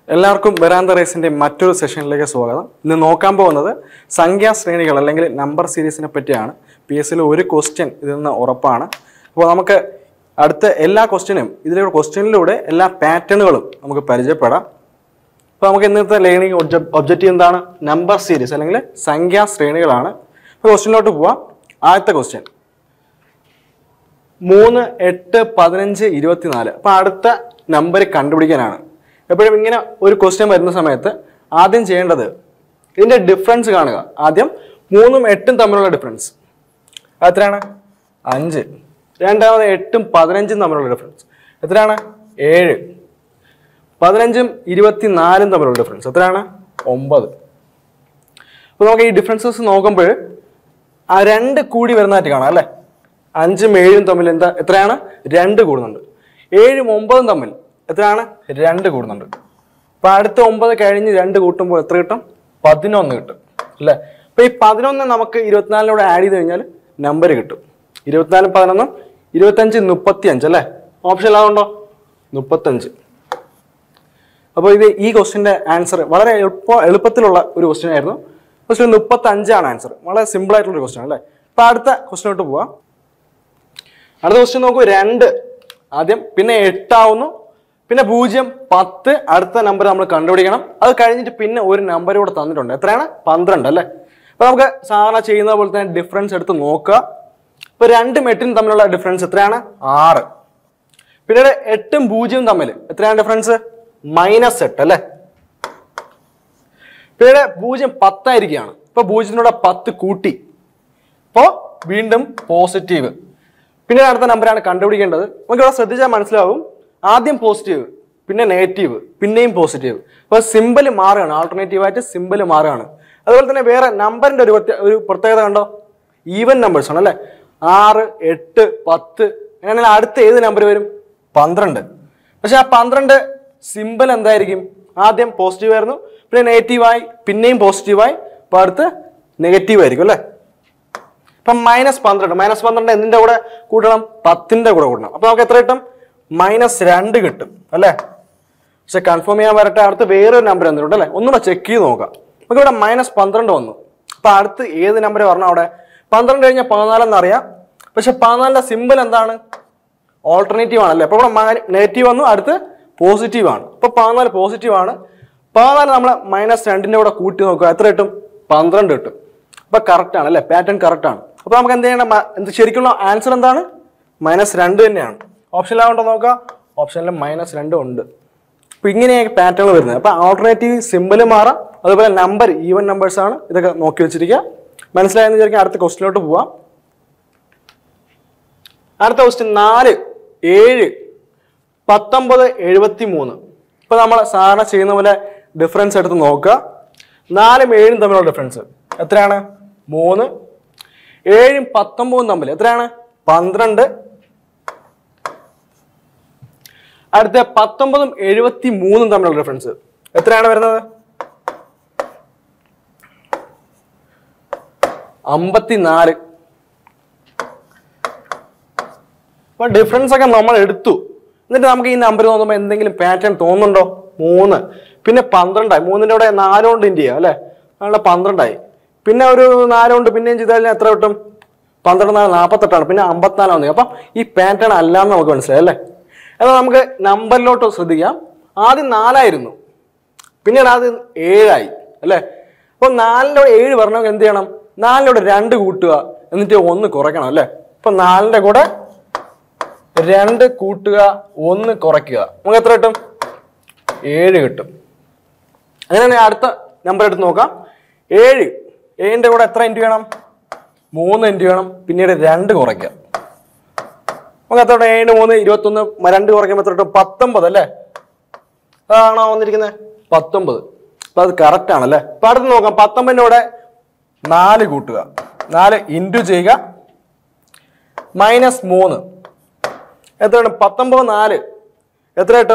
എല്ലാവർക്കും ബെറാന്ത റേസിന്റെ മറ്റൊരു സെഷനിലേക്ക് സ്വാഗതം ഇന്ന് നോക്കാൻ പോകുന്നത് സംഖ്യാശ്രേണികൾ അല്ലെങ്കിൽ നമ്പർ സീരീസിനെ പറ്റിയാണ് പി എസ് സിയിൽ ഒരു ക്വസ്റ്റ്യൻ ഇതിൽ നിന്ന് ഉറപ്പാണ് അപ്പോൾ നമുക്ക് അടുത്ത എല്ലാ ക്വസ്റ്റ്യനും ഇതിലെ ക്വസ്റ്റ്യനിലൂടെ എല്ലാ പാറ്റേണുകളും നമുക്ക് പരിചയപ്പെടാം അപ്പോൾ നമുക്ക് ഇന്നത്തെ ലേണിംഗ് ഒബ്ജക്റ്റീവ് എന്താണ് നമ്പർ സീരീസ് അല്ലെങ്കിൽ സംഖ്യാശ്രേണികളാണ് അപ്പോൾ ക്വസ്റ്റ്യനിലോട്ട് പോവാം ആദ്യത്തെ ക്വസ്റ്റ്യൻ മൂന്ന് എട്ട് പതിനഞ്ച് ഇരുപത്തിനാല് അപ്പൊ അടുത്ത നമ്പർ കണ്ടുപിടിക്കാനാണ് എപ്പോഴും ഇങ്ങനെ ഒരു ക്വസ്റ്റ്യൻ വരുന്ന സമയത്ത് ആദ്യം ചെയ്യേണ്ടത് ഇതിന്റെ ഡിഫറൻസ് കാണുക ആദ്യം മൂന്നും എട്ടും തമ്മിലുള്ള ഡിഫറൻസ് എത്രയാണ് അഞ്ച് രണ്ടാമത് എട്ടും പതിനഞ്ചും തമ്മിലുള്ള ഡിഫറൻസ് എത്രയാണ് ഏഴ് പതിനഞ്ചും ഇരുപത്തിനാലും തമ്മിലുള്ള ഡിഫറൻസ് എത്രയാണ് ഒമ്പത് അപ്പോൾ നമുക്ക് ഈ ഡിഫറൻസസ് നോക്കുമ്പോൾ ആ രണ്ട് കൂടി വരുന്നതായിട്ട് കാണാം അല്ലേ അഞ്ചും ഏഴും തമ്മിൽ എന്താ എത്രയാണ് രണ്ട് കൂടുന്നുണ്ട് ഏഴും ഒമ്പതും തമ്മിൽ എത്രയാണ് രണ്ട് കൂടുന്നുണ്ട് അപ്പൊ അടുത്ത ഒമ്പത് കഴിഞ്ഞ് രണ്ട് കൂട്ടുമ്പോൾ എത്ര കിട്ടും പതിനൊന്ന് കിട്ടും അല്ലേ അപ്പൊ ഈ പതിനൊന്ന് നമുക്ക് ഇരുപത്തിനാലിനോട് ആഡ് ചെയ്ത് കഴിഞ്ഞാൽ നമ്പർ കിട്ടും ഇരുപത്തിനാലും പതിനൊന്നും ഇരുപത്തഞ്ച് മുപ്പത്തി അഞ്ച് അല്ലേ ഓപ്ഷൻ ആവുണ്ടോ മുപ്പത്തഞ്ച് അപ്പോൾ ഇത് ഈ ക്വസ്റ്റിന്റെ ആൻസർ വളരെ എളുപ്പ എളുപ്പത്തിലുള്ള ഒരു ക്വസ്റ്റ്യൻ ആയിരുന്നു ക്വസ്റ്റ്യൻ മുപ്പത്തി അഞ്ചാണ് ആൻസർ വളരെ സിമ്പിൾ ആയിട്ടുള്ള ഒരു ക്വസ്റ്റ്യൻ അല്ലേ അപ്പൊ അടുത്ത ക്വസ്റ്റിനോട്ട് പോവാം അടുത്ത ക്വസ്റ്റ്യൻ നോക്കൂ രണ്ട് ആദ്യം പിന്നെ എട്ടാവുന്നു പിന്നെ പൂജ്യം പത്ത് അടുത്ത നമ്പർ നമ്മൾ കണ്ടുപിടിക്കണം അത് കഴിഞ്ഞിട്ട് പിന്നെ ഒരു നമ്പർ കൂടെ തന്നിട്ടുണ്ട് എത്രയാണ് പന്ത്രണ്ട് അല്ലേ അപ്പൊ നമുക്ക് സാധാരണ ചെയ്യുന്ന പോലെ തന്നെ ഡിഫറൻസ് എടുത്ത് നോക്കുക ഇപ്പൊ രണ്ടും എട്ടും തമ്മിലുള്ള ഡിഫറൻസ് എത്രയാണ് ആറ് പിന്നീട് എട്ടും പൂജ്യവും തമ്മിൽ എത്രയാണ് ഡിഫറൻസ് മൈനസ് എട്ട് അല്ലേ പിന്നീട് പൂജ്യം പത്തായിരിക്കുകയാണ് ഇപ്പൊ പൂജ്യത്തിനോട് പത്ത് കൂട്ടി അപ്പോൾ വീണ്ടും പോസിറ്റീവ് പിന്നെ അടുത്ത നമ്പറാണ് കണ്ടുപിടിക്കേണ്ടത് നമുക്ക് ഇവിടെ ശ്രദ്ധിച്ചാൽ മനസ്സിലാവും ആദ്യം പോസിറ്റീവ് പിന്നെ നെഗറ്റീവ് പിന്നെയും പോസിറ്റീവ് അപ്പോൾ സിമ്പിൾ മാറുകയാണ് ആൾട്ടർനേറ്റീവ് ആയിട്ട് സിമ്പിൾ മാറുകയാണ് അതുപോലെ തന്നെ വേറെ നമ്പറിന്റെ ഒരു പ്രത്യേക ഒരു പ്രത്യേകത കണ്ടോ ഈവൻ നമ്പേഴ്സ് ആണ് അല്ലേ ആറ് എട്ട് പത്ത് അങ്ങനെ അടുത്ത ഏത് നമ്പർ വരും പന്ത്രണ്ട് പക്ഷെ ആ പന്ത്രണ്ട് സിമ്പിൾ എന്തായിരിക്കും ആദ്യം പോസിറ്റീവ് ആയിരുന്നു പിന്നെ നെഗറ്റീവായി പിന്നെയും പോസിറ്റീവായി അപ്പോൾ അടുത്ത് നെഗറ്റീവ് ആയിരിക്കും അല്ലേ ഇപ്പം മൈനസ് പന്ത്രണ്ട് മൈനസ് പന്ത്രണ്ട് എന്തിന്റെ കൂടെ കൂട്ടണം പത്തിന്റെ കൂടെ കൂട്ടണം അപ്പൊ നമുക്ക് എത്ര കിട്ടും മൈനസ് രണ്ട് കിട്ടും അല്ലേ പക്ഷെ കൺഫേം ചെയ്യാൻ വരട്ടെ അടുത്ത് വേറൊരു നമ്പർ എന്തിനുണ്ട് അല്ലേ ഒന്നുകൂടെ ചെക്ക് ചെയ്ത് നോക്കാം നമുക്ക് ഇവിടെ മൈനസ് പന്ത്രണ്ട് വന്നു അപ്പൊ അടുത്ത് ഏത് നമ്പർ പറഞ്ഞ അവിടെ പന്ത്രണ്ട് കഴിഞ്ഞാൽ പതിനാലെന്ന് അറിയാം പക്ഷെ പതിനാലിന്റെ സിമ്പിൾ എന്താണ് ഓൾട്ടർനേറ്റീവ് ആണല്ലേ അപ്പൊ ഇവിടെ നെഗറ്റീവ് വന്നു അടുത്ത് പോസിറ്റീവ് ആണ് അപ്പൊ പതിനാല് പോസിറ്റീവ് ആണ് പതിനാല് നമ്മൾ മൈനസ് രണ്ടിന്റെ കൂടെ കൂട്ടി നോക്കുക എത്ര കിട്ടും പന്ത്രണ്ട് കിട്ടും അപ്പൊ കറക്റ്റ് ആണ് അല്ലേ പാറ്റേൺ കറക്റ്റ് ആണ് അപ്പൊ നമുക്ക് എന്ത് ചെയ്യണം മ- എന്ത് ശരിക്കുള്ള ആൻസർ എന്താണ് മൈനസ് രണ്ട് തന്നെയാണ് ഓപ്ഷനിലാവുണ്ടോ നോക്കാം ഓപ്ഷനിൽ മൈനസ് രണ്ട് ഉണ്ട് അപ്പൊ ഇങ്ങനെയൊക്കെ പാറ്റേൺ വരുന്നത് അപ്പൊ ആൾട്ടർനേറ്റീവ് സിമ്പിൾ മാറാം അതുപോലെ നമ്പർ ഈവൻ നമ്പേഴ്സ് ആണ് ഇതൊക്കെ നോക്കി വെച്ചിരിക്കുക മനസ്സിലായെന്ന് വിചാരിക്കാം അടുത്ത ക്വസ്റ്റിലോട്ട് പോവാം അടുത്ത ക്വസ്റ്റ്യൻ നാല് ഏഴ് പത്തൊമ്പത് എഴുപത്തി മൂന്ന് ഇപ്പൊ നമ്മൾ സാധാരണ ചെയ്യുന്ന പോലെ ഡിഫറൻസ് എടുത്ത് നോക്കുക നാലും ഏഴും തമ്മിലുള്ള ഡിഫറൻസ് എത്രയാണ് മൂന്ന് ഏഴും പത്തൊമ്പതും തമ്മിൽ എത്രയാണ് പന്ത്രണ്ട് അടുത്ത പത്തൊമ്പതും എഴുപത്തി മൂന്നും തമ്മിലുള്ള ഡിഫറൻസ് എത്രയാണ് വരുന്നത് അമ്പത്തിനാല് അപ്പൊ ഡിഫറൻസ് ഒക്കെ നമ്മൾ എടുത്തു എന്നിട്ട് നമുക്ക് ഈ നമ്പർ നോക്കുമ്പോൾ എന്തെങ്കിലും പാറ്റേൺ തോന്നുന്നുണ്ടോ മൂന്ന് പിന്നെ പന്ത്രണ്ടായി മൂന്നിന്റെ കൂടെ നാലുകൊണ്ട് ഇൻഡ് ചെയ്യാം അല്ലെ അങ്ങനെ പന്ത്രണ്ടായി പിന്നെ ഒരു നാലുകൊണ്ട് പിന്നെയും ചെയ്ത് കഴിഞ്ഞാൽ എത്ര കിട്ടും പന്ത്രണ്ട് നാല് നാൽപ്പത്തെട്ടാണ് പിന്നെ അമ്പത്തിനാലാം വന്നു അപ്പം ഈ പാറ്റേൺ അല്ലാന്ന് നമുക്ക് മനസ്സിലായി അല്ലേ എന്നാൽ നമുക്ക് നമ്പറിലോട്ട് ശ്രദ്ധിക്കാം ആദ്യം നാലായിരുന്നു പിന്നീട് അത് ഏഴായി അല്ലേ അപ്പൊ നാലിൻ്റെ ഏഴ് വരണമെങ്കിൽ എന്ത് ചെയ്യണം നാലിനോട് രണ്ട് കൂട്ടുക എന്നിട്ട് ഒന്ന് കുറയ്ക്കണം അല്ലേ അപ്പൊ നാലിന്റെ കൂടെ രണ്ട് കൂട്ടുക ഒന്ന് കുറയ്ക്കുക നമുക്ക് എത്ര കിട്ടും ഏഴ് കിട്ടും അങ്ങനെയാണെങ്കിൽ അടുത്ത നമ്പർ എടുത്ത് നോക്കാം ഏഴ് ഏഴിന്റെ കൂടെ എത്ര ഇൻറ്റു വേണം മൂന്ന് ഇൻറ്റു വേണം പിന്നീട് രണ്ട് കുറയ്ക്കുക നമുക്ക് എത്ര കിട്ടും? ഏഴ് മൂന്ന് ഇരുപത്തൊന്ന് മ- രണ്ട് കുറയ്ക്കുമ്പോൾ എത്ര കിട്ടും പത്തൊമ്പത് അല്ലേ അതാണോ വന്നിരിക്കുന്നത് പത്തൊമ്പത് അപ്പൊ അത് കറക്റ്റ് ആണല്ലേ അപ്പൊ അടുത്ത് നോക്കാം പത്തൊമ്പതിന്റെ കൂടെ നാല് കൂട്ടുക നാല് ഇൻറ്റു ചെയ്യുക മൈനസ് മൂന്ന് എത്ര കിട്ടും പത്തൊമ്പത് നാല് എത്ര കിട്ടും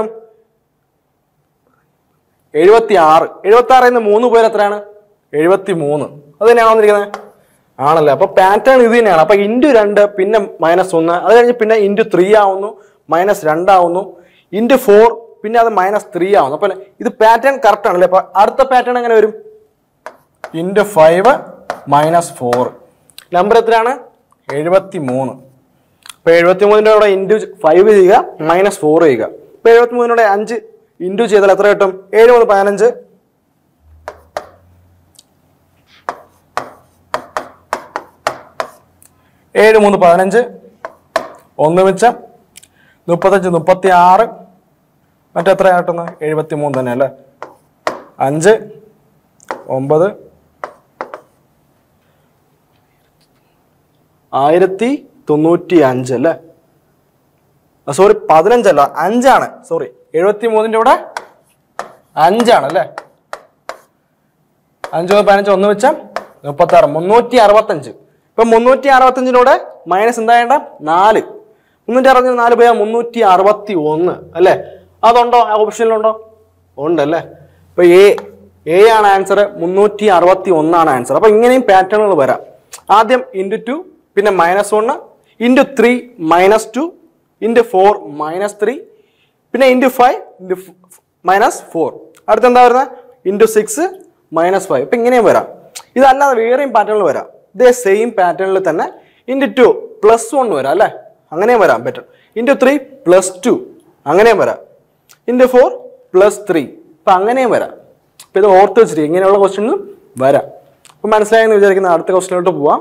എഴുപത്തി ആറ് എഴുപത്തി ആറിൽ നിന്ന് മൂന്ന് പേര് എത്രയാണ് എഴുപത്തി മൂന്ന് അത് തന്നെയാണോ വന്നിരിക്കുന്നത് ആണല്ലേ അപ്പൊ പാറ്റേൺ ഇത് തന്നെയാണ് അപ്പൊ ഇൻറ്റു രണ്ട് പിന്നെ മൈനസ് ഒന്ന് അത് കഴിഞ്ഞ് പിന്നെ ഇൻറ്റു ത്രീ ആവുന്നു മൈനസ് രണ്ടാവുന്നു ഇൻറ്റു ഫോർ പിന്നെ അത് മൈനസ് ത്രീ ആവുന്നു അപ്പൊ ഇത് പാറ്റേൺ കറക്റ്റ് ആണല്ലേ അപ്പൊ അടുത്ത പാറ്റേൺ എങ്ങനെ വരും into five minus four number എത്രയാണ് എഴുപത്തി മൂന്ന് അപ്പൊ എഴുപത്തി മൂന്നിൻ്റെ കൂടെ ഇൻറ്റു ഫൈവ് ചെയ്യുക മൈനസ് ഫോർ ചെയ്യുക അപ്പൊ എഴുപത്തി മൂന്നിനോടെ അഞ്ച് ഇൻറ്റു ചെയ്താൽ എത്ര കിട്ടും ഏഴ് മൂന്ന് പതിനഞ്ച് ഏഴ് മൂന്ന് പതിനഞ്ച് ഒന്ന് മിച്ചം മുപ്പത്തഞ്ച് മുപ്പത്തി ആറ് മറ്റെത്ര കിട്ടുന്നത് എഴുപത്തി മൂന്ന് തന്നെ അല്ലേ അഞ്ച് ഒമ്പത് ആയിരത്തി തൊണ്ണൂറ്റി അഞ്ച് അല്ലേ സോറി പതിനഞ്ചല്ല അഞ്ചാണ് സോറി എഴുപത്തി മൂന്നിൻ്റെ കൂടെ അഞ്ചാണ് അല്ലേ അഞ്ച് ഒന്ന് പതിനഞ്ച് ഒന്ന് വെച്ചാൽ മുപ്പത്തി ആറ് മുന്നൂറ്റി അറുപത്തഞ്ച് ഇപ്പൊ മുന്നൂറ്റി അറുപത്തഞ്ചിനൂടെ മൈനസ് എന്താ വേണ്ട നാല് മുന്നൂറ്റി അറുപത്തഞ്ച് നാല് പോയാൽ മുന്നൂറ്റി അറുപത്തി ഒന്ന് അല്ലേ അതുണ്ടോ ആ ഓപ്ഷനിലുണ്ടോ ഉണ്ടല്ലേ ഇപ്പൊ എ എ ആണ് ആൻസർ മുന്നൂറ്റി അറുപത്തി ഒന്നാണ് ആൻസർ അപ്പൊ ഇങ്ങനെയും പാറ്റേണുകൾ വരാം ആദ്യം ഇൻറ്റു ടു പിന്നെ minus one into three minus two into four minus three പിന്നെ into five into minus four അടുത്ത് എന്താ വരുന്നത് ഇൻറ്റു സിക്സ് മൈനസ് ഫൈവ് ഇപ്പം ഇങ്ങനെയും വരാം ഇതല്ലാതെ വേറെയും പാറ്റേണിൽ വരാം ഇതേ സെയിം പാറ്റേണിൽ തന്നെ ഇൻറ്റു ടു പ്ലസ് വൺ വരാം അല്ലേ അങ്ങനെയും വരാം പറ്റും ഇൻറ്റു ത്രീ പ്ലസ് ടു അങ്ങനെയും വരാം ഇൻറ്റു ഫോർ പ്ലസ് ത്രീ ഇപ്പം അങ്ങനെയും വരാം ഇപ്പം ഇത് ഓർത്ത് വെച്ചിട്ട് ഇങ്ങനെയുള്ള ക്വസ്റ്റ്യനും വരാം അപ്പം മനസ്സിലായെന്ന് വിചാരിക്കുന്ന അടുത്ത ക്വസ്റ്റ്യനിലോട്ട് പോവാം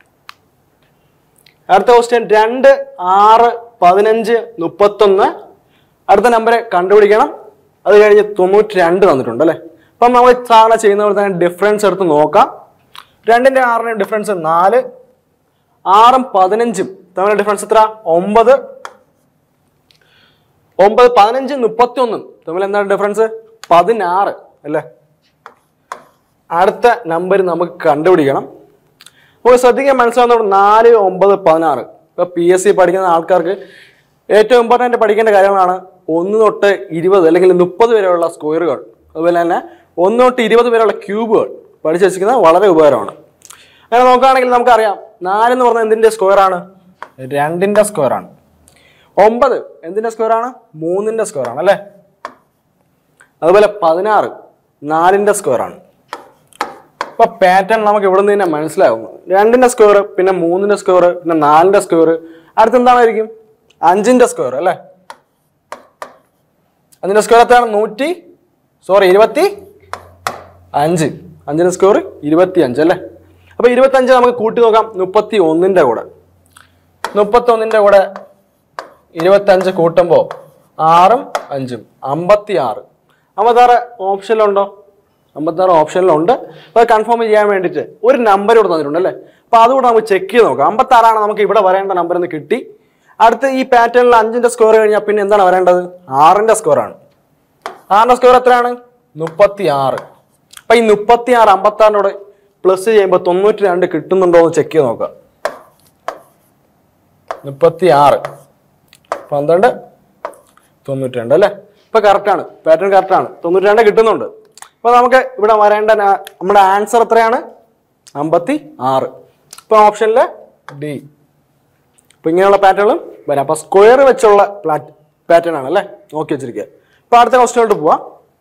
അടുത്ത ക്വസ്റ്റ്യൻ രണ്ട് ആറ് പതിനഞ്ച് മുപ്പത്തൊന്ന് അടുത്ത നമ്പർ കണ്ടുപിടിക്കണം അത് കഴിഞ്ഞ് തൊണ്ണൂറ്റി രണ്ട് തന്നിട്ടുണ്ട് അല്ലേ അപ്പം നമ്മൾ സാധാരണ ചെയ്യുന്ന പോലെ തന്നെ ഡിഫറൻസ് എടുത്ത് നോക്കാം രണ്ടിന്റെ ആറിന്റെ ഡിഫറൻസ് നാല് ആറും പതിനഞ്ചും തമ്മിലുള്ള ഡിഫറൻസ് എത്ര ഒമ്പത് ഒമ്പത് പതിനഞ്ചും മുപ്പത്തി ഒന്നും തമ്മിൽ എന്താണ് ഡിഫറൻസ് പതിനാറ് അല്ലേ അടുത്ത നമ്പർ നമുക്ക് കണ്ടുപിടിക്കണം അപ്പോൾ ശ്രദ്ധിക്കാൻ മനസ്സിലാവുന്ന നാല് ഒമ്പത് പതിനാറ് ഇപ്പൊ പി എസ് സി പഠിക്കുന്ന ആൾക്കാർക്ക് ഏറ്റവും ഇമ്പോർട്ടൻ്റ് പഠിക്കേണ്ട കാര്യങ്ങളാണ് ഒന്ന് തൊട്ട് ഇരുപത് അല്ലെങ്കിൽ മുപ്പത് വരെയുള്ള സ്ക്വയറുകൾ അതുപോലെ തന്നെ ഒന്ന് തൊട്ട് ഇരുപത് വരെയുള്ള ക്യൂബുകൾ പഠിച്ചു വെച്ചിരിക്കുന്നത് വളരെ ഉപകാരമാണ് അങ്ങനെ നോക്കുകയാണെങ്കിൽ നമുക്കറിയാം നാല് എന്ന് പറഞ്ഞാൽ എന്തിന്റെ സ്ക്വയർ ആണ് രണ്ടിന്റെ സ്ക്വയർ ആണ് ഒമ്പത് എന്തിന്റെ സ്ക്വയർ ആണ് മൂന്നിന്റെ സ്ക്വയർ ആണ് അല്ലേ അതുപോലെ പതിനാറ് നാലിന്റെ സ്ക്വയർ ആണ് ഇപ്പൊ പാറ്റേൺ നമുക്ക് ഇവിടെ നിന്ന് തന്നെ മനസ്സിലാകുന്നു രണ്ടിന്റെ സ്ക്വയർ പിന്നെ മൂന്നിന്റെ സ്ക്വയർ പിന്നെ നാലിന്റെ സ്ക്വയർ അടുത്ത് എന്താണായിരിക്കും അഞ്ചിന്റെ സ്ക്വയർ അല്ലേ അഞ്ചിന്റെ സ്ക്വയർ എത്രയാണ് നൂറ്റി സോറി ഇരുപത്തി അഞ്ച് അഞ്ചിന്റെ സ്ക്വയർ ഇരുപത്തി അഞ്ച് അല്ലേ അപ്പൊ ഇരുപത്തി അഞ്ച് നമുക്ക് കൂട്ടി നോക്കാം മുപ്പത്തി ഒന്നിന്റെ കൂടെ മുപ്പത്തി ഒന്നിന്റെ കൂടെ ഇരുപത്തി അഞ്ച് കൂട്ടുമ്പോൾ ആറും അഞ്ചും അമ്പത്തി ആറ് അമ്പത്താറ് ഓപ്ഷനിലുണ്ടോ അമ്പത്താറ് ഓപ്ഷനിലുണ്ട് അപ്പോൾ അത് കൺഫേം ചെയ്യാൻ വേണ്ടിയിട്ട് ഒരു നമ്പർ ഇവിടെ തന്നിട്ടുണ്ട് അല്ലേ അപ്പോൾ അതുകൂടെ നമുക്ക് ചെക്ക് ചെയ്ത് നോക്കാം അമ്പത്താറാണ് നമുക്ക് ഇവിടെ വരേണ്ട നമ്പർ എന്ന് കിട്ടി അടുത്ത് ഈ പാറ്റേണിൽ അഞ്ചിന്റെ സ്കോർ കഴിഞ്ഞാൽ പിന്നെ എന്താണ് വരേണ്ടത് ആറിന്റെ സ്കോർ ആണ് ആറിന്റെ സ്കോർ എത്രയാണ് മുപ്പത്തി ആറ് അപ്പൊ ഈ മുപ്പത്തി ആറ് അമ്പത്താറിനോട് പ്ലസ് ചെയ്യുമ്പോൾ തൊണ്ണൂറ്റി രണ്ട് കിട്ടുന്നുണ്ടോ എന്ന് ചെക്ക് ചെയ്ത് നോക്കാം മുപ്പത്തി ആറ് പന്ത്രണ്ട് തൊണ്ണൂറ്റി രണ്ട് അല്ലേ ഇപ്പൊ കറക്റ്റ് ആണ് പാറ്റേൺ കറക്റ്റ് ആണ് തൊണ്ണൂറ്റി രണ്ട് കിട്ടുന്നുണ്ട് അപ്പൊ നമുക്ക് ഇവിടെ വരേണ്ട ന- നമ്മുടെ ആൻസർ എത്രയാണ് അമ്പത്തി ആറ് ഇപ്പൊ ഓപ്ഷനില് ഡി അപ്പൊ ഇങ്ങനെയുള്ള പാറ്റേണും വരാം അപ്പൊ സ്ക്വയർ വെച്ചുള്ള പാറ്റേൺ ആണ് അല്ലേ നോക്കി വെച്ചിരിക്കുക ഇപ്പൊ അടുത്ത ക്വസ്റ്റ്യനോട്ട് പോവാം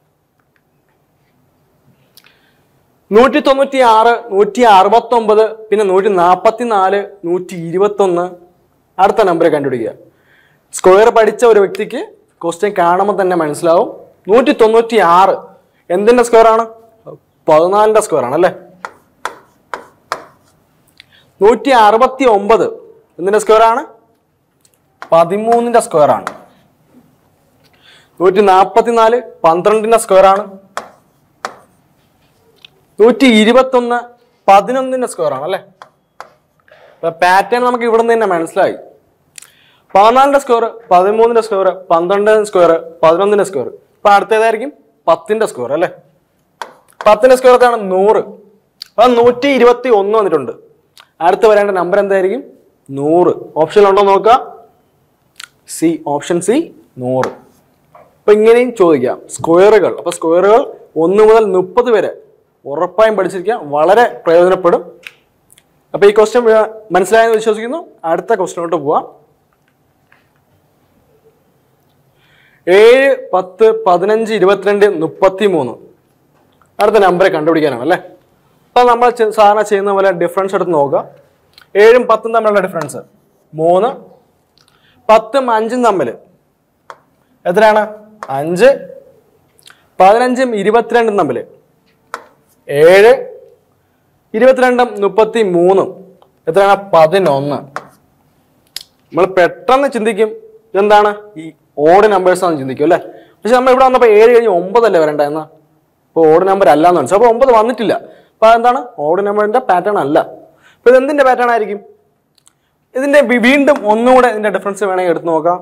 നൂറ്റി തൊണ്ണൂറ്റി ആറ് നൂറ്റി അറുപത്തി ഒമ്പത് പിന്നെ നൂറ്റി നാൽപ്പത്തി നാല് നൂറ്റി ഇരുപത്തി ഒന്ന് അടുത്ത നമ്പർ കണ്ടുപിടിക്കുക സ്ക്വയർ പഠിച്ച ഒരു വ്യക്തിക്ക് ക്വസ്റ്റ്യൻ കാണുമ്പോൾ തന്നെ മനസ്സിലാവും നൂറ്റി തൊണ്ണൂറ്റി ആറ് എന്തിന്റെ സ്ക്വയർ ആണ് പതിനാലിന്റെ സ്ക്വയർ ആണ് അല്ലേ നൂറ്റി അറുപത്തി ഒമ്പത് എന്തിന്റെ സ്ക്വയർ ആണ് പതിമൂന്നിന്റെ സ്ക്വയർ ആണ് നൂറ്റി നാൽപ്പത്തിനാല് പന്ത്രണ്ടിന്റെ സ്ക്വയർ ആണ് നൂറ്റി ഇരുപത്തി ഒന്ന് പതിനൊന്നിന്റെ സ്ക്വയർ ആണ് അല്ലേ പാറ്റേൺ നമുക്ക് ഇവിടെ നിന്ന് തന്നെ മനസ്സിലായി പതിനാലിന്റെ സ്ക്വയർ പതിമൂന്നിന്റെ സ്ക്വയർ പന്ത്രണ്ടിന്റെ സ്ക്വയർ പതിനൊന്നിന്റെ സ്ക്വയർ ഇപ്പൊ അടുത്തേതായിരിക്കും പത്തിന്റെ സ്ക്വയർ അല്ലേ പത്തിന്റെ സ്ക്വയർ എത്രയാണ് നൂറ് അപ്പൊ നൂറ്റി ഇരുപത്തി ഒന്ന് വന്നിട്ടുണ്ട് അടുത്ത് വരേണ്ട നമ്പർ എന്തായിരിക്കും നൂറ് ഓപ്ഷൻ ഉണ്ടോ നോക്കാം സി ഓപ്ഷൻ സി നൂറ് അപ്പൊ ഇങ്ങനെയും ചോദിക്കാം സ്ക്വയറുകൾ അപ്പൊ സ്ക്വയറുകൾ ഒന്ന് മുതൽ മുപ്പത് വരെ ഉറപ്പായും പഠിച്ചിരിക്കുക വളരെ പ്രയോജനപ്പെടും അപ്പൊ ഈ ക്വസ്റ്റ്യൻ മനസ്സിലായെന്ന് വിശ്വസിക്കുന്നു അടുത്ത ക്വസ്റ്റ്യനോട്ട് പോവാം ഏഴ് പത്ത് പതിനഞ്ച് ഇരുപത്തിരണ്ട് മുപ്പത്തി മൂന്ന് അടുത്ത നമ്പർ കണ്ടുപിടിക്കാനാണ് അല്ലേ അപ്പോൾ നമ്മൾ ചെ- സാധാരണ ചെയ്യുന്ന പോലെ ഡിഫറൻസ് എടുത്ത് നോക്കുക ഏഴും പത്തും തമ്മിലുള്ള ഡിഫറൻസ് മൂന്ന് പത്തും അഞ്ചും തമ്മിൽ എത്രയാണ് അഞ്ച് പതിനഞ്ചും ഇരുപത്തിരണ്ടും തമ്മിൽ ഏഴ് ഇരുപത്തിരണ്ടും മുപ്പത്തി മൂന്നും എത്രയാണ് പതിനൊന്ന് നമ്മൾ പെട്ടെന്ന് ചിന്തിക്കും ഇതെന്താണ് ഈ ഓഡ് നമ്പേഴ്സ് ആണെന്ന് ചിന്തിക്കും അല്ലേ പക്ഷെ നമ്മൾ ഇവിടെ വന്നപ്പോൾ ഏഴ് കഴിഞ്ഞ് ഒമ്പതല്ലേ വരണ്ട എന്നാ ഇപ്പോൾ ഓഡ് നമ്പർ അല്ല എന്ന് മനസ്സിലാവും അപ്പോൾ ഒമ്പത് വന്നിട്ടില്ല അപ്പോൾ അതെന്താണ് ഓഡ് നമ്പറിന്റെ പാറ്റേൺ അല്ല അപ്പോൾ ഇത് എന്തിന്റെ പാറ്റേൺ ആയിരിക്കും ഇതിന്റെ വി- വീണ്ടും ഒന്നുകൂടെ ഇതിന്റെ ഡിഫറൻസ് വേണമെങ്കിൽ എടുത്ത് നോക്കാം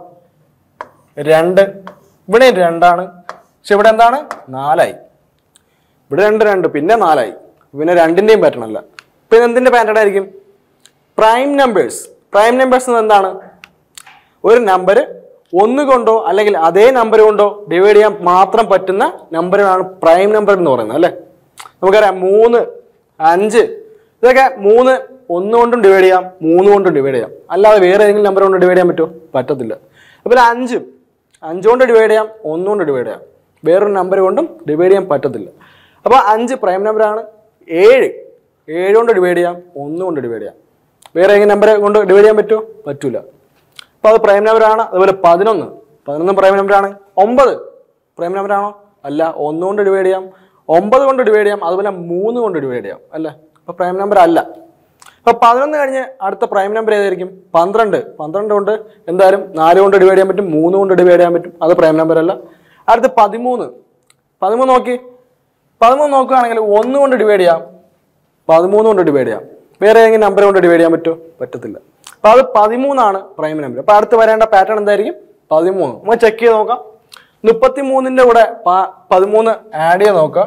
രണ്ട് ഇവിടെ രണ്ടാണ് പക്ഷെ ഇവിടെ എന്താണ് നാലായി ഇവിടെ രണ്ട് രണ്ട് പിന്നെ നാലായി പിന്നെ രണ്ടിന്റെയും പാറ്റേൺ അല്ല ഇപ്പൊ ഇത് എന്തിന്റെ പാറ്റേൺ ആയിരിക്കും പ്രൈം നമ്പേഴ്സ് പ്രൈം നമ്പേഴ്സ് എന്താണ് ഒരു നമ്പർ ഒന്ന് കൊണ്ടോ അല്ലെങ്കിൽ അതേ നമ്പർ കൊണ്ടോ ഡിവൈഡ് ചെയ്യാൻ മാത്രം പറ്റുന്ന നമ്പറാണ് പ്രൈം നമ്പർ എന്ന് പറയുന്നത് അല്ലേ നമുക്കറിയാം മൂന്ന് അഞ്ച് ഇതൊക്കെ മൂന്ന് ഒന്ന് കൊണ്ടും ഡിവൈഡ് ചെയ്യാം മൂന്ന് കൊണ്ടും ഡിവൈഡ് ചെയ്യാം അല്ലാതെ വേറെ ഏതെങ്കിലും നമ്പർ കൊണ്ട് ഡിവൈഡ് ചെയ്യാൻ പറ്റുമോ പറ്റത്തില്ല അതുപോലെ അഞ്ചും അഞ്ച് കൊണ്ട് ഡിവൈഡ് ചെയ്യാം ഒന്ന് കൊണ്ട് ഡിവൈഡ് ചെയ്യാം വേറൊരു നമ്പർ കൊണ്ടും ഡിവൈഡ് ചെയ്യാൻ പറ്റത്തില്ല അപ്പോൾ അഞ്ച് പ്രൈം നമ്പറാണ് ഏഴ് ഏഴ് കൊണ്ട് ഡിവൈഡ് ചെയ്യാം ഒന്ന് കൊണ്ട് ഡിവൈഡ് ചെയ്യാം വേറെ ഏതെങ്കിലും നമ്പർ കൊണ്ട് ഡിവൈഡ് ചെയ്യാൻ പറ്റുമോ പറ്റൂല അപ്പോൾ അത് പ്രൈം നമ്പറാണ് അതുപോലെ പതിനൊന്ന് പതിനൊന്ന് പ്രൈം നമ്പറാണ് ഒമ്പത് പ്രൈം നമ്പറാണോ അല്ല ഒന്ന് കൊണ്ട് ഡിവൈഡ് ചെയ്യാം ഒമ്പത് കൊണ്ട് ഡിവൈഡ് ചെയ്യാം അതുപോലെ മൂന്ന് കൊണ്ട് ഡിവൈഡ് ചെയ്യാം അല്ല അപ്പോൾ പ്രൈം നമ്പർ അല്ല അപ്പോൾ പതിനൊന്ന് കഴിഞ്ഞ് അടുത്ത പ്രൈം നമ്പർ ഏതായിരിക്കും പന്ത്രണ്ട് പന്ത്രണ്ട് കൊണ്ട് എന്തായാലും നാല് കൊണ്ട് ഡിവൈഡ് ചെയ്യാൻ പറ്റും മൂന്ന് കൊണ്ട് ഡിവൈഡ് ചെയ്യാൻ പറ്റും അത് പ്രൈം നമ്പർ അല്ല അടുത്ത പതിമൂന്ന് പതിമൂന്ന് നോക്കി പതിമൂന്ന് നോക്കുകയാണെങ്കിൽ ഒന്ന് കൊണ്ട് ഡിവൈഡ് ചെയ്യാം പതിമൂന്ന് കൊണ്ട് ഡിവൈഡ് ചെയ്യാം വേറെ ഏതെങ്കിലും നമ്പർ കൊണ്ട് ഡിവൈഡ് ചെയ്യാൻ പറ്റുമോ പറ്റത്തില്ല അപ്പൊ അത് പതിമൂന്നാണ് പ്രൈം നമ്പർ അപ്പൊ അടുത്ത് വരേണ്ട പാറ്റേൺ എന്തായിരിക്കും പതിമൂന്ന് നമ്മൾ ചെക്ക് ചെയ്ത് നോക്കാം മുപ്പത്തി മൂന്നിന്റെ കൂടെ പ- പതിമൂന്ന് ആഡ് ചെയ്ത് നോക്കാം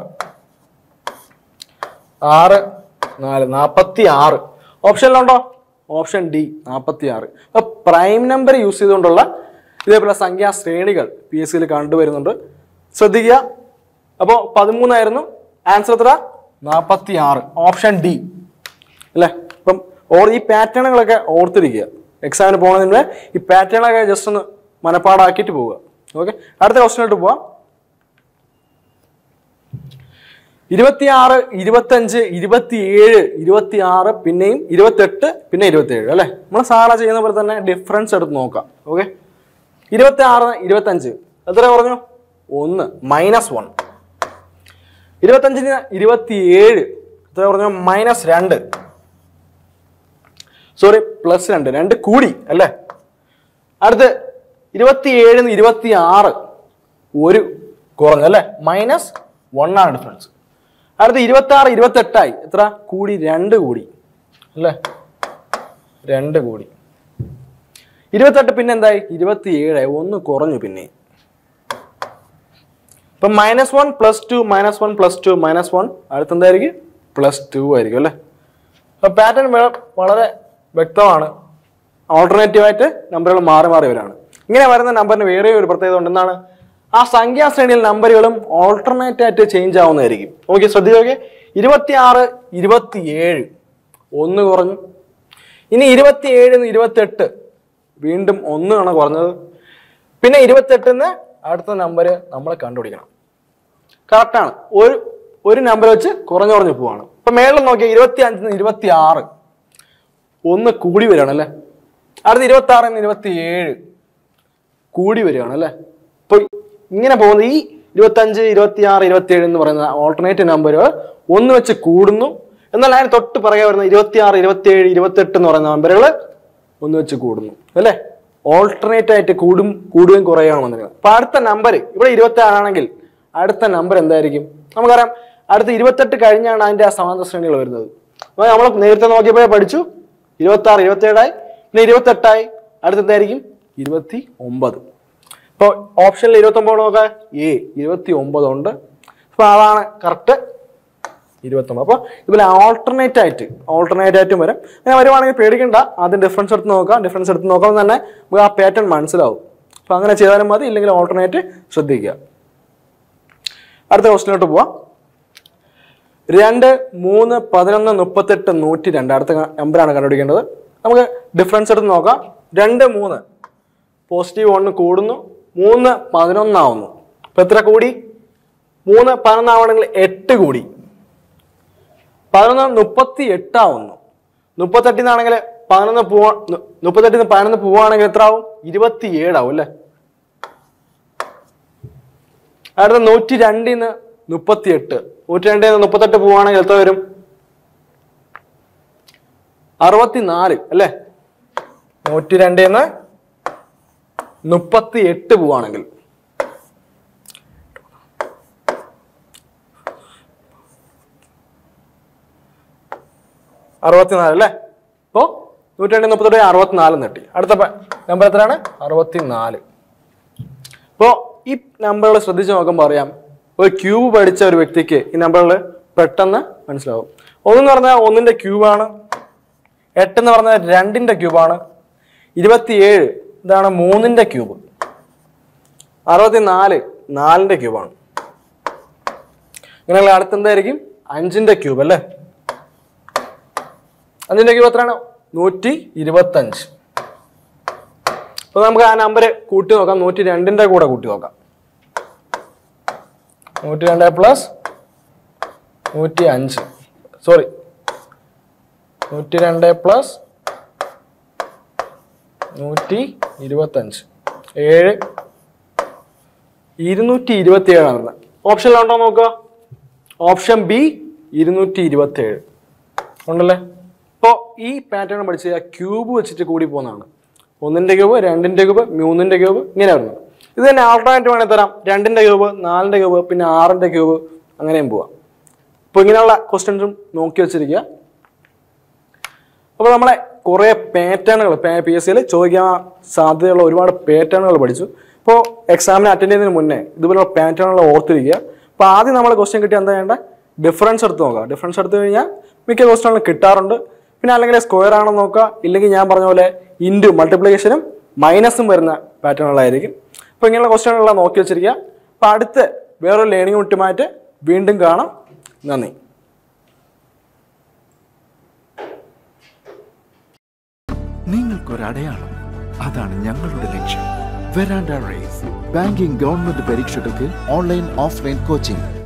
ആറ് നാല് നാൽപ്പത്തി ആറ് ഓപ്ഷനിലുണ്ടോ ഓപ്ഷൻ ഡി നാൽപ്പത്തി ആറ് അപ്പൊ പ്രൈം നമ്പർ യൂസ് ചെയ്തുകൊണ്ടുള്ള ഇതേപോലെ സംഖ്യാ ശ്രേണികൾ പി എസ് സിയിൽ കണ്ടുവരുന്നുണ്ട് ശ്രദ്ധിക്കുക അപ്പോൾ പതിമൂന്നായിരുന്നു ആൻസർ എത്ര നാൽപ്പത്തി ആറ് ഓപ്ഷൻ ഡി അല്ലേ അപ്പം ഓർ ഈ പാറ്റേണുകളൊക്കെ ഓർത്തിരിക്കുക എക്സാമിന് പോകുന്നതിന് മുമ്പേ ഈ പാറ്റേണൊക്കെ ജസ്റ്റ് ഒന്ന് മനപ്പാടാക്കിയിട്ട് പോവുക ഓക്കെ അടുത്ത ക്വസ്റ്റിനോട്ട് പോവാം ഇരുപത്തിയാറ് ഇരുപത്തഞ്ച് ഇരുപത്തിയേഴ് ഇരുപത്തിയാറ് പിന്നെയും ഇരുപത്തെട്ട് പിന്നെ ഇരുപത്തിയേഴ് അല്ലേ നമ്മൾ സാധാരണ ചെയ്യുന്ന പോലെ തന്നെ ഡിഫറൻസ് എടുത്ത് നോക്കാം ഓക്കെ ഇരുപത്തി ആറ് ഇരുപത്തഞ്ച് എത്ര പറഞ്ഞു ഒന്ന് മൈനസ് വൺ ഇരുപത്തഞ്ചിന് ഇരുപത്തിയേഴ് എത്ര പറഞ്ഞു മൈനസ് രണ്ട് സോറി പ്ലസ് രണ്ട് രണ്ട് കൂടി അല്ലേ അടുത്ത് ഇരുപത്തിയേഴിന് ഇരുപത്തി ആറ് ഒരു കുറഞ്ഞു അല്ലേ മൈനസ് വൺ ആണ് ഡിഫറൻസ് അടുത്ത് ഇരുപത്തി ആറ് ഇരുപത്തെട്ടായി എത്ര കൂടി രണ്ട് കൂടി അല്ലേ രണ്ട് കൂടി ഇരുപത്തെട്ട് പിന്നെ എന്തായി ഇരുപത്തിയേഴായി ഒന്ന് കുറഞ്ഞു പിന്നെ ഇപ്പം minus one plus two minus one plus two minus one അടുത്ത് എന്തായിരിക്കും പ്ലസ് ടു ആയിരിക്കും അല്ലേ അപ്പൊ പാറ്റേൺ വളരെ വ്യക്തമാണ് ഓൾട്ടർനേറ്റീവ് ആയിട്ട് നമ്പറുകൾ മാറി മാറി വരാണ് ഇങ്ങനെ വരുന്ന നമ്പറിന് വേറെ ഒരു പ്രത്യേകത ഉണ്ട് എന്താണ് ആ സംഖ്യാശ്രേണിയിൽ നമ്പറുകളും ഓൾട്ടർനേറ്റ് ആയിട്ട് ചേഞ്ച് ആവുന്നതായിരിക്കും ഓക്കെ ശ്രദ്ധിച്ചു നോക്കിയേ ഇരുപത്തിയാറ് ഇരുപത്തിയേഴ് ഒന്ന് കുറഞ്ഞു ഇനി ഇരുപത്തിയേഴിന്ന് ഇരുപത്തെട്ട് വീണ്ടും ഒന്നാണ് കുറഞ്ഞത് പിന്നെ ഇരുപത്തെട്ടിന്ന് അടുത്ത നമ്പർ നമ്മൾ കണ്ടുപിടിക്കണം കറക്റ്റാണ് ഒരു ഒരു നമ്പർ വെച്ച് കുറഞ്ഞു കുറഞ്ഞു പോവാണ് ഇപ്പൊ മേളിൽ നോക്കിയാൽ ഇരുപത്തി അഞ്ചിന് ഇരുപത്തി ആറ് ഒന്ന് കൂടി വരികയാണ് അല്ലേ അടുത്ത ഇരുപത്തി ആറിന് ഇരുപത്തി ഏഴ് കൂടി വരികയാണ് അല്ലേ ഇപ്പൊ ഇങ്ങനെ പോകുന്ന ഈ ഇരുപത്തി അഞ്ച് ഇരുപത്തി ആറ് ഇരുപത്തി ഏഴ് എന്ന് പറയുന്ന ഓൾട്ടർനേറ്റീവ് നമ്പറുകൾ ഒന്ന് വെച്ച് കൂടുന്നു എന്നാൽ അതിന് തൊട്ട് പുറകെ വരുന്ന ഇരുപത്തി ആറ് ഇരുപത്തി ഏഴ് ഇരുപത്തെട്ട് എന്ന് പറയുന്ന നമ്പറുകൾ ഒന്ന് വെച്ച് കൂടുന്നു അല്ലേ ഓൾട്ടർനേറ്റ് ആയിട്ട് കൂടും കൂടുകയും കുറയുകയാണ് വന്നിരിക്കുന്നത് അപ്പൊ അടുത്ത നമ്പർ ഇവിടെ ഇരുപത്തി ആറാണെങ്കിൽ അടുത്ത നമ്പർ എന്തായിരിക്കും നമുക്കറിയാം അടുത്ത ഇരുപത്തെട്ട് കഴിഞ്ഞാണ് അതിന്റെ ആ സമാന്തര ശ്രേണികൾ വരുന്നത് അപ്പൊ നമ്മൾ നേരത്തെ നോക്കിയപ്പോഴേ പഠിച്ചു ഇരുപത്തി ആറ് ഇരുപത്തി ഏഴായി പിന്നെ ഇരുപത്തെട്ടായി അടുത്തെന്തായിരിക്കും ഇരുപത്തി ഒമ്പത് ഇപ്പോൾ ഓപ്ഷനിൽ ഇരുപത്തി ഒമ്പത് നോക്കാം എ ഇരുപത്തി ഒമ്പത് ഉണ്ട് അപ്പോൾ അതാണ് കറക്റ്റ് ഇരുപത്തൊമ്പത് അപ്പോൾ ഇതുപോലെ ആൾട്ടർനേറ്റ് ആയിട്ട് ഓൾട്ടർനേറ്റ് ആയിട്ടും വരും അങ്ങനെ വരുവാണെങ്കിൽ പേടിക്കണ്ട ആദ്യം ഡിഫറൻസ് എടുത്ത് നോക്കാം ഡിഫറൻസ് എടുത്ത് നോക്കുമ്പോൾ തന്നെ നമുക്ക് ആ പാറ്റേൺ മനസ്സിലാവും അപ്പോൾ അങ്ങനെ ചെയ്താലും മതി ഇല്ലെങ്കിൽ ഓൾട്ടർനേറ്റ് ശ്രദ്ധിക്കുക അടുത്ത ക്വസ്റ്റിനോട്ട് പോവാം രണ്ട് മൂന്ന് പതിനൊന്ന് മുപ്പത്തെട്ട് നൂറ്റി രണ്ട് അടുത്ത നമ്പറാണ് കണ്ടുപിടിക്കേണ്ടത് നമുക്ക് ഡിഫറൻസ് എടുത്ത് നോക്കാം രണ്ട് മൂന്ന് പോസിറ്റീവ് ഒന്ന് കൂടുന്നു മൂന്ന് പതിനൊന്നാവുന്നു ഇപ്പൊ എത്ര കൂടി മൂന്ന് പതിനൊന്നാവണമെങ്കിൽ എട്ട് കൂടി പതിനൊന്ന് മുപ്പത്തി എട്ടാവുന്നു മുപ്പത്തെട്ടിൽ നിന്നാണെങ്കിൽ പതിനൊന്ന് പോവാ നു- മുപ്പത്തെട്ടിൽ നിന്ന് പതിനൊന്ന് പോവാണെങ്കിൽ എത്ര ആവും ഇരുപത്തി ഏഴാവും അല്ലേ അടുത്ത നൂറ്റി രണ്ടിൽ നിന്ന് മുപ്പത്തി എട്ട് നൂറ്റി രണ്ടിൽ നിന്ന് മുപ്പത്തെട്ട് പോവാണെങ്കിൽ എത്ര വരും അറുപത്തിനാല് അല്ലേ നൂറ്റി രണ്ടിൽ നിന്ന് മുപ്പത്തി എട്ട് പോവാണെങ്കിൽ അറുപത്തിനാല് അല്ലേ അപ്പോ നൂറ്റി രണ്ട് മുപ്പത്തെട്ട് അറുപത്തിനാല് നെട്ടി അടുത്ത നമ്പർ എത്രയാണ് അറുപത്തിനാല് അപ്പോൾ ഈ നമ്പറുകൾ ശ്രദ്ധിച്ച് നോക്കുമ്പോൾ അറിയാം ഒരു ക്യൂബ് പഠിച്ച ഒരു വ്യക്തിക്ക് ഈ നമ്പറുകൾ പെട്ടെന്ന് മനസ്സിലാവും ഒന്നെന്ന് പറഞ്ഞാൽ ഒന്നിന്റെ ക്യൂബാണ് എട്ടെന്ന് പറഞ്ഞാൽ രണ്ടിന്റെ ക്യൂബാണ് ഇരുപത്തിയേഴ് ഇതാണ് മൂന്നിന്റെ ക്യൂബ് അറുപത്തിനാല് നാലിന്റെ ക്യൂബാണ് ഇങ്ങനെയുള്ള അടുത്ത് എന്തായിരിക്കും അഞ്ചിന്റെ ക്യൂബ് അല്ലേ അഞ്ചിന്റെ ക്യൂബ് എത്രയാണ് നൂറ്റി ഇരുപത്തഞ്ച് അപ്പൊ നമുക്ക് ആ നമ്പർ കൂട്ടി നോക്കാം നൂറ്റി രണ്ടിന്റെ കൂടെ കൂട്ടി നോക്കാം നൂറ്റി രണ്ട് പ്ലസ് നൂറ്റി അഞ്ച് സോറി നൂറ്റി രണ്ട് പ്ലസ് നൂറ്റി ഇരുപത്തഞ്ച് ഏഴ് ഇരുന്നൂറ്റി ഇരുപത്തി ഏഴാണ് വരുന്നത് ഓപ്ഷനിലുണ്ടോ നോക്കുക ഓപ്ഷൻ ബി ഇരുന്നൂറ്റി ഇരുപത്തി ഏഴ് ഉണ്ടല്ലേ ഇപ്പോൾ ഈ പാറ്റേൺ പഠിച്ച് കഴിഞ്ഞാൽ ക്യൂബ് വെച്ചിട്ട് കൂടി പോകുന്നതാണ് ഒന്നിൻ്റെ ക്യൂബ് രണ്ടിൻ്റെ ക്യൂബ് മൂന്നിൻ്റെ ക്യൂബ് ഇങ്ങനെ വരുന്നത് ഇത് തന്നെ ആൾട്ടർനേറ്റ് വേണമെങ്കിൽ തരാം രണ്ടിൻ്റെ ക്യൂബ് നാലിൻ്റെ ക്യൂബ് പിന്നെ ആറിൻ്റെ ക്യൂബ് അങ്ങനെയും പോവാം അപ്പോൾ ഇങ്ങനെയുള്ള ക്വസ്റ്റ്യൻസും നോക്കി വെച്ചിരിക്കുക അപ്പോൾ നമ്മളെ കുറേ പാറ്റേണുകൾ പി എസ് സിയിൽ ചോദിക്കാൻ സാധ്യതയുള്ള ഒരുപാട് പാറ്റേണുകൾ പഠിച്ചു ഇപ്പോൾ എക്സാമിന് അറ്റൻഡ് ചെയ്യുന്നതിന് മുന്നേ ഇതുപോലുള്ള പാറ്റേണുകൾ ഓർത്തിരിക്കുക അപ്പോൾ ആദ്യം നമ്മൾ ക്വസ്റ്റ്യൻ കിട്ടിയ എന്താ വേണ്ട ഡിഫറൻസ് എടുത്ത് നോക്കുക ഡിഫറൻസ് എടുത്തു കഴിഞ്ഞാൽ മിക്ക ക്വസ്റ്റ്യനുകളും കിട്ടാറുണ്ട് പിന്നെ അല്ലെങ്കിൽ സ്ക്വയർ ആണോ നോക്കുക ഇല്ലെങ്കിൽ ഞാൻ പറഞ്ഞ പോലെ ഇൻറ്റു മൾട്ടിപ്ലിക്കേഷനും മൈനസും വരുന്ന പാറ്റേണുകളായിരിക്കും അപ്പോൾ ഇങ്ങനെയുള്ള ക്വസ്റ്റ്യനുകളെല്ലാം നോക്കി വെച്ചിരിക്കുക അപ്പോൾ അടുത്ത് വേറൊരു ലേണിംഗ് യൂണിറ്റുമായിട്ട് വീണ്ടും കാണാം നന്ദി നിങ്ങൾക്കൊരടയാളം അതാണ് ഞങ്ങളുടെ ലക്ഷ്യം വെരാൻഡ റേസ് ബാങ്കിംഗ് ഗവൺമെന്റ് പരീക്ഷകൾക്ക് ഓൺലൈൻ ഓഫ്ലൈൻ കോച്ചിംഗ്